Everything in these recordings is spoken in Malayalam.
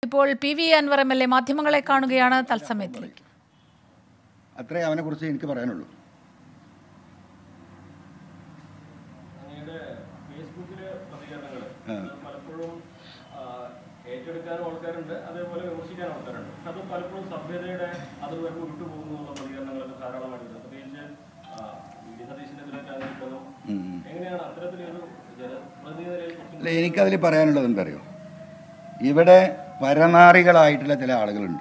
ഇപ്പോൾ P V Anvar M L A മാധ്യമങ്ങളെ കാണുകയാണ് തത്സമയത്തിലേക്ക് അത്രേ അവനെ കുറിച്ച് എനിക്ക് പറയാനുള്ളൂ അങ്ങയുടെ ഫേസ്ബുക്കിലെ പ്രതികരണങ്ങൾ ആ. പലപ്പോഴും ആ, ഏറ്റെടുക്കാനും ആൾക്കാരുണ്ട് അതേപോലെ വിമർശിക്കാനും ആൾക്കാരുണ്ട് പക്ഷെ അത് പലപ്പോഴും സഭ്യതയുടെ അത് വരെ വിട്ടുപോകുന്നു എന്നുള്ള പ്രതികരണങ്ങളൊക്കെ ധാരാളമായിട്ടുണ്ട് പ്രത്യേകിച്ച് ആ, വി ഡി സതീശനെതിരൊക്കെ ആണെങ്കിലും ഉം. എങ്ങനെയാണ് അത്തരത്തിലൊരു ജനപ്രതിനിധിയെ കുറിച്ചും അല്ല എനിക്കതിൽ പറയാനുള്ളത് എന്തറിയോ ഇവിടെ പരനാറികളായിട്ടുള്ള ചില ആളുകളുണ്ട്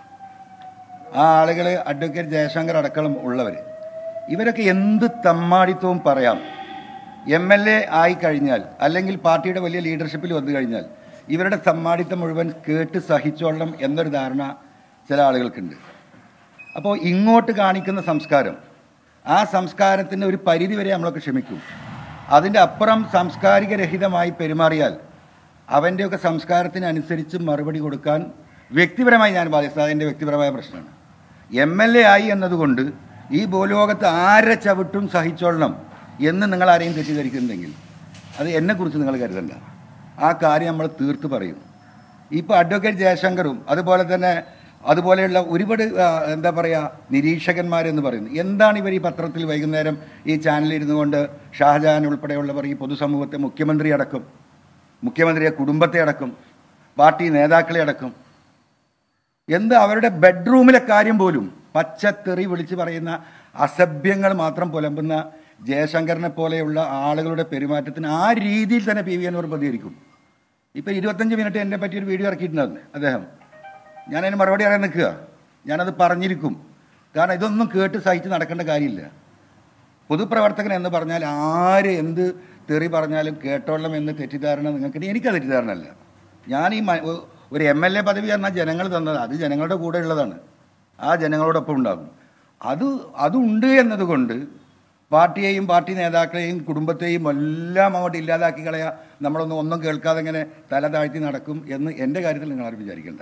ആ ആളുകൾ അഡ്വക്കേറ്റ് ജയശങ്കർ അടക്കം ഉള്ളവർ ഇവരൊക്കെ എന്ത് തമ്മാടിത്തവും പറയാം എം എൽ എ ആയി കഴിഞ്ഞാൽ അല്ലെങ്കിൽ പാർട്ടിയുടെ വലിയ ലീഡർഷിപ്പിൽ വന്നു കഴിഞ്ഞാൽ ഇവരുടെ തമ്മാടിത്തം മുഴുവൻ കേട്ട് സഹിച്ചോളണം എന്നൊരു ധാരണ ചില ആളുകൾക്കുണ്ട് അപ്പോൾ ഇങ്ങോട്ട് കാണിക്കുന്ന സംസ്കാരം ആ സംസ്കാരത്തിന് ഒരു പരിധി വരെ നമ്മളൊക്കെ ക്ഷമിക്കും അതിൻ്റെ അപ്പുറം സാംസ്കാരിക രഹിതമായി പെരുമാറിയാൽ അവൻ്റെയൊക്കെ സംസ്കാരത്തിനനുസരിച്ച് മറുപടി കൊടുക്കാൻ വ്യക്തിപരമായി ഞാൻ ബാധ്യസ്ഥ അതെൻ്റെ വ്യക്തിപരമായ പ്രശ്നമാണ് എം എൽ എ ആയി എന്നതുകൊണ്ട് ഈ ഭൂലോകത്ത് ആരെ ചവിട്ടും സഹിച്ചോളണം എന്ന് നിങ്ങൾ ആരെയും തെറ്റിദ്ധരിക്കുന്നുണ്ടെങ്കിൽ അത് എന്നെക്കുറിച്ച് നിങ്ങൾ കരുതണ്ട ആ കാര്യം നമ്മൾ തീർത്ത് പറയും ഇപ്പോൾ അഡ്വക്കേറ്റ് ജയശങ്കറും അതുപോലെ തന്നെ അതുപോലെയുള്ള ഒരുപാട് ആ, എന്താ പറയുക നിരീക്ഷകന്മാരെന്ന് പറയുന്നു എന്താണ് ഇവർ ഈ പത്രത്തിൽ വൈകുന്നേരം ഈ ചാനലിൽ ഇരുന്നു കൊണ്ട് ഷാജഹാൻ ഉൾപ്പെടെയുള്ളവർ ഈ പൊതുസമൂഹത്തെ മുഖ്യമന്ത്രി അടക്കം മുഖ്യമന്ത്രിയെ കുടുംബത്തെ അടക്കം പാർട്ടി നേതാക്കളെ അടക്കം എന്ത് അവരുടെ ബെഡ്റൂമിലെ കാര്യം പോലും പച്ചത്തെറി വിളിച്ച് പറയുന്ന അസഭ്യങ്ങൾ മാത്രം പുലമ്പുന്ന ജയശങ്കറിനെ പോലെയുള്ള ആളുകളുടെ പെരുമാറ്റത്തിന് ആ രീതിയിൽ തന്നെ പി വി അൻവർ പ്രതികരിക്കും ഇപ്പം ഇരുപത്തഞ്ച് മിനിറ്റ് എന്നെ പറ്റി ഒരു വീഡിയോ ഇറക്കിയിട്ടുണ്ടായിരുന്നു അദ്ദേഹം ഞാനതിന് മറുപടി അറിയാൻ നിൽക്കുക ഞാനത് പറഞ്ഞിരിക്കും കാരണം ഇതൊന്നും കേട്ട് സഹിച്ച് നടക്കേണ്ട കാര്യമില്ല പൊതുപ്രവർത്തകൻ എന്ന് പറഞ്ഞാൽ ആര് എന്ത് തെറി പറഞ്ഞാലും കേട്ടോളം എന്ന് തെറ്റിദ്ധാരണ നിങ്ങൾക്ക് എനിക്ക് തെറ്റിദ്ധാരണ അല്ല ഞാൻ ഈ മ- ഒ- ഒരു എം എൽ എ പദവി പറഞ്ഞാൽ ജനങ്ങൾ തന്നത് അത് ജനങ്ങളുടെ കൂടെ ഉള്ളതാണ് ആ ജനങ്ങളോടൊപ്പം ഉണ്ടാകും അത് അതുണ്ട് എന്നതുകൊണ്ട് പാർട്ടിയെയും പാർട്ടി നേതാക്കളെയും കുടുംബത്തെയും എല്ലാം അങ്ങോട്ട് ഇല്ലാതാക്കി കളയാ നമ്മളൊന്നും ഒന്നും കേൾക്കാതെ ഇങ്ങനെ തല താഴ്ത്തി നടക്കും എന്ന് എൻ്റെ കാര്യത്തിൽ നിങ്ങൾ ആരും വിചാരിക്കേണ്ട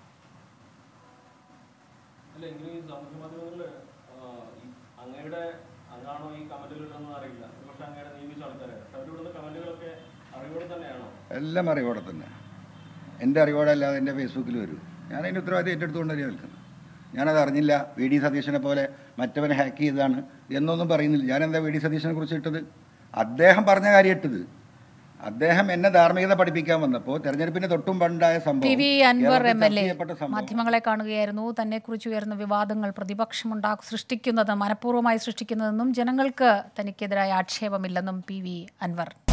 അല്ല എങ്കിലും ഈ സാമൂഹ്യ മാധ്യമങ്ങളിൽ അങ്ങയുടെ അങ്ങാണോ ഈ കമന്റുകളിലൊന്നും അറിയില്ല പക്ഷെ അങ്ങയുടെ നിയമിച്ച ആൾക്കാരാണ് പക്ഷെ അവരിവിടുന്ന കമന്റുകളൊക്കെ അറിവോടെ തന്നെയാണോ എല്ലാം അറിവോടെ തന്നെ എൻ്റെ അറിവോടെ അല്ലാതെ എൻ്റെ ഫേസ്ബുക്കിൽ വരും ഞാൻ അതിൻ്റെ ഉത്തരവാദിത്തം ഏറ്റെടുത്തുകൊണ്ട് അറിയാൻ നിൽക്കുന്നത് ഞാനത് അറിഞ്ഞില്ല വി ഡി സതീശനെ പോലെ മറ്റവനെ ഹാക്ക് ചെയ്തതാണ് എന്നൊന്നും പറയുന്നില്ല ഞാൻ എന്താ വി ഡി സതീശനെ കുറിച്ച് ഇട്ടത് അദ്ദേഹം പറഞ്ഞ കാര്യം ഇട്ടത് അദ്ദേഹം എന്നെ ധാർമ്മികത പഠിപ്പിക്കാൻ വന്നപ്പോൾ തെരഞ്ഞെടുപ്പിന്റെ തൊട്ടും പണ്ടായ പി സംഭവം വി അൻവർ കേരളത്തിൽ എം എൽ ചർച്ച എ ചെയ്യപ്പെട്ട സംഭവം മാധ്യമങ്ങളെ കാണുകയായിരുന്നു തന്നെ കുറിച്ച് ഉയർന്ന വിവാദങ്ങൾ പ്രതിപക്ഷമുണ്ടാ സൃഷ്ടിക്കുന്നത് മനഃപൂർവ്വമായി സൃഷ്ടിക്കുന്നതെന്നും ജനങ്ങൾക്ക് തനിക്കെതിരായ ആക്ഷേപമില്ലെന്നും പി വി അൻവർ